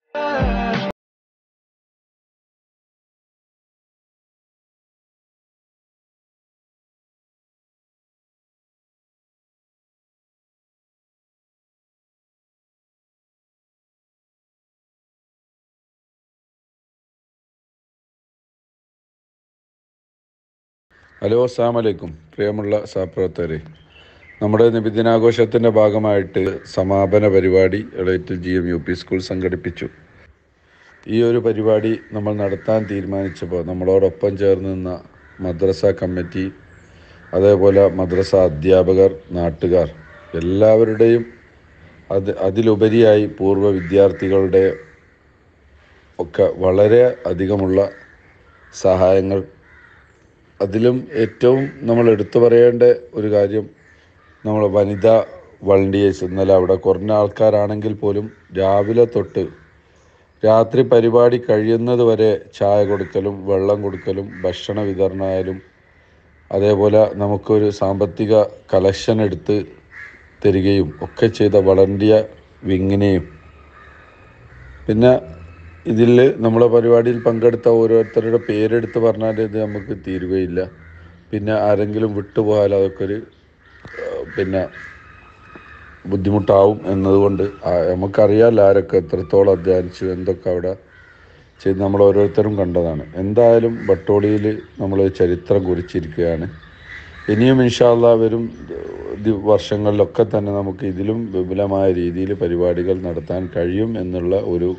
hello അസ്സാം വലൈക്കും പ്രിയമുള്ള സഹപ്രവർത്തകരെ നമ്മുടെ നബിദിനാഘോഷത്തിൻ്റെ ഭാഗമായിട്ട് സമാപന പരിപാടി Elettil G M U P school സംഘടിപ്പിച്ചു ഈ ഒരു പരിപാടി നമ്മൾ നടത്താൻ തീരുമാനിച്ചപ്പോൾ നമ്മളോടൊപ്പം ചേർന്ന് നിന്ന മദ്രസ കമ്മിറ്റി അതേപോലെ മദ്രസ അധ്യാപകർ നാട്ടുകാർ എല്ലാവരുടെയും അത് അതിലുപരിയായി പൂർവ്വ വിദ്യാർത്ഥികളുടെ ഒക്കെ വളരെ അധികമുള്ള സഹായങ്ങൾ അതിലും ഏറ്റവും നമ്മൾ എടുത്തു പറയേണ്ട ഒരു കാര്യം നമ്മൾ വനിതാ വളണ്ടിയേഴ്സ് ഇന്നലെ അവിടെ കുറഞ്ഞ ആൾക്കാരാണെങ്കിൽ പോലും രാവിലെ തൊട്ട് രാത്രി പരിപാടി കഴിയുന്നത് വരെ ചായ കൊടുക്കലും വെള്ളം കൊടുക്കലും ഭക്ഷണ വിതരണമായാലും അതേപോലെ നമുക്കൊരു സാമ്പത്തിക കലക്ഷൻ എടുത്ത് തരികയും ഒക്കെ ചെയ്ത വളണ്ടിയർ വിങ്ങിനെയും പിന്നെ ഇതിൽ നമ്മളെ പരിപാടിയിൽ പങ്കെടുത്ത ഓരോരുത്തരുടെ പേരെടുത്ത് പറഞ്ഞാൽ ഇത് നമുക്ക് തീരുകയില്ല പിന്നെ ആരെങ്കിലും വിട്ടുപോയാൽ അതൊക്കെ ഒരു ഏഹ്, പിന്നെ ബുദ്ധിമുട്ടാവും എന്നതുകൊണ്ട് ആ- നമുക്കറിയാമല്ലോ ആരൊക്കെ എത്രത്തോളം അധ്വാനിച്ചു എന്തൊക്കെ അവിടെ ചെയ്ത് നമ്മൾ ഓരോരുത്തരും കണ്ടതാണ് എന്തായാലും ബട്ടോളിയിൽ നമ്മൾ ചരിത്രം കുറിച്ചിരിക്കുകയാണ് ഇനിയും ഇൻഷാല്ല വരും ദി- വർഷങ്ങളിലൊക്കെ തന്നെ നമുക്ക് ഇതിലും വിപുലമായ രീതിയിൽ പരിപാടികൾ നടത്താൻ കഴിയും എന്നുള്ള ഒരു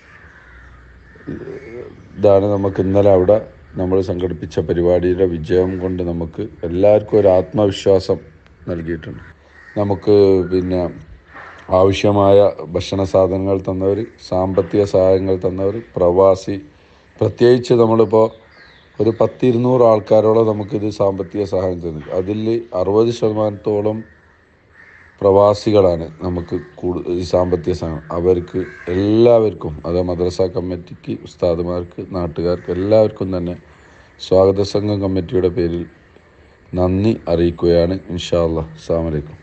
ഇതാണ് നമുക്ക് ഇന്നലെ അവിടെ നമ്മൾ സംഘടിപ്പിച്ച പരിപാടിയുടെ വിജയം കൊണ്ട് നമുക്ക് എല്ലാവർക്കും ഒരു ആത്മവിശ്വാസം നൽകിയിട്ടുണ്ട് നമുക്ക് പിന്നെ ആവശ്യമായ ഭക്ഷണ സാധനങ്ങൾ തന്നവർ സാമ്പത്തിക സഹായങ്ങൾ തന്നവർ പ്രവാസി പ്രത്യേകിച്ച് നമ്മളിപ്പോൾ ഒരു പത്തിരുന്നൂറ് ആൾക്കാരോളം നമുക്കിത് സാമ്പത്തിക സഹായം തന്നു അതിൽ അറുപത് ശതമാനത്തോളം പ്രവാസികളാണ് നമുക്ക് കൂടുതൽ ഈ സാമ്പത്തിക സഹായം അവർക്ക് എല്ലാവർക്കും അത് മദ്രസ കമ്മിറ്റിക്ക് ഉസ്താദുമാർക്ക് നാട്ടുകാർക്ക് എല്ലാവർക്കും തന്നെ സ്വാഗത സംഘം കമ്മിറ്റിയുടെ പേരിൽ നന്ദി അറിയിക്കുകയാണ് ഇൻഷാ അല്ലാ അസ്സാം വലൈക്കും